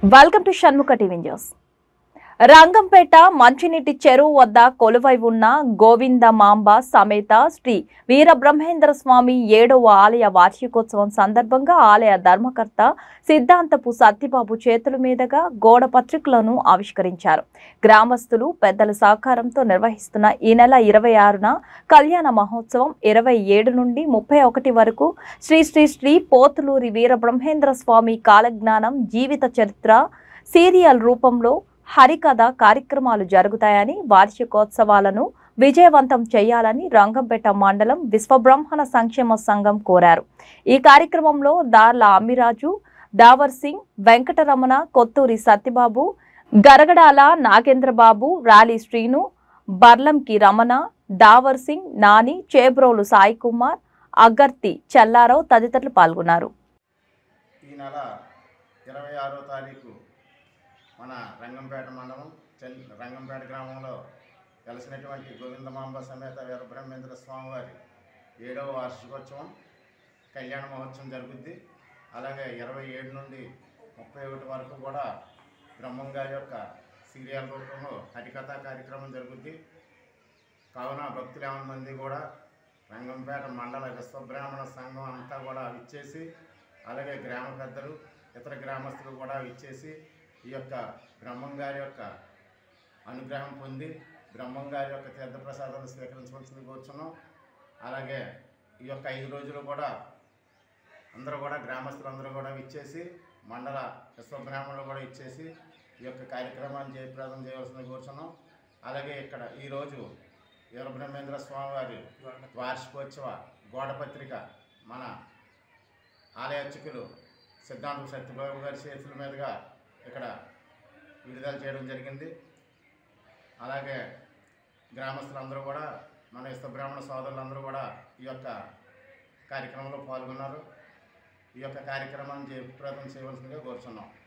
welcome to Shanmukha TV news Rangampet మంచినీటి చెరువు వద్ద కొలువై ఉన్న గోవింద మాంబ సమేత శ్రీ వీరబ్రహ్మేంద్ర స్వామి ఏడవ ఆలయ వార్షికోత్సవం సందర్భంగా ఆలయ ధర్మకర్త సిద్ధాంతపు సత్యబాబు చేతుల మీదుగా గోడ పత్రికలను ఆవిష్కరించారు గ్రామస్తులు పెద్దల సహకారంతో నిర్వహిస్తున్న ఈ నెల ఇరవై ఆరున కళ్యాణ మహోత్సవం ఇరవై ఏడు నుండి ముప్పై ఒకటి వరకు శ్రీ శ్రీ శ్రీ పోతులూరి వీరబ్రహ్మేంద్ర స్వామి కాలజ్ఞానం జీవిత చరిత్ర సీరియల్ రూపంలో హరికథ కార్యక్రమాలు జరుగుతాయని వార్షికోత్సవాలను విజయవంతం చేయాలని రంగంపేట మండలం విశ్వబ్రహ్మణ సంక్షేమ సంఘం కోరారు ఈ కార్యక్రమంలో దార్ల అమ్మిరాజు దావర్ సింగ్ వెంకటరమణ కొత్తూరి సత్యబాబు గరగడాల నాగేంద్రబాబు రాలి శ్రీను బర్లంకి రమణ దావర్ సింగ్ నాని చేబ్రోలు సాయి కుమార్ అగర్తి చెల్లారావు తదితరులు పాల్గొన్నారు ఈ నెల ఇరవై ఆరో తారీఖు మన రంగంపేట మండలం చెల్ రంగంపేట గ్రామంలో వెలసినటువంటి గోవిందమాంబ సమేత వీరబ్రహ్మేంద్ర స్వామివారి ఏడవ వార్షికోత్సవం కళ్యాణ మహోత్సవం జరుగుద్ది అలాగే ఇరవై ఏడు నుండి ముప్పై ఒకటి వరకు కూడా బ్రహ్మం గారి యొక్క సీరియల్ రూపంలో హరికథా కార్యక్రమం జరుగుద్ది కావున భక్తులు ఏమన్నా మంది కూడా రంగంపేట మండల విశ్వబ్రాహ్మణ సంఘం అంతా కూడా ఇచ్చేసి అలాగే గ్రామ పెద్దలు ఇతర గ్రామస్తులు కూడా ఇచ్చేసి ఈ యొక్క బ్రహ్మం గారి యొక్క అనుగ్రహం పొంది బ్రహ్మం గారి యొక్క తీర్థప్రసాదాలు స్వీకరించవలసింది కూర్చున్నాం అలాగే ఈ యొక్క ఐదు రోజులు కూడా అందరూ కూడా గ్రామస్తులందరూ కూడా ఇచ్చేసి మండల విశ్వబ్రాహ్మణులు కూడా ఇచ్చేసి ఈ యొక్క కార్యక్రమాన్ని జయప్రదం చేయవలసింది కూర్చున్నాం అలాగే ఇక్కడ ఈరోజు వీరబ్రహ్మేంద్ర స్వామివారి వార్షికోత్సవ గోడపత్రిక మన ఆలయార్చకులు సిద్ధాంత సత్యబాబు గారి చేతుల మీదుగా ఇక్కడ విడుదల చేయడం జరిగింది అలాగే గ్రామస్తులందరూ కూడా మన ఇష్ట బ్రాహ్మణ సోదరులందరూ కూడా ఈ యొక్క కార్యక్రమంలో పాల్గొన్నారు ఈ యొక్క కార్యక్రమాన్ని జయప్రదం చేయవలసిందిగా కోరుచున్నాం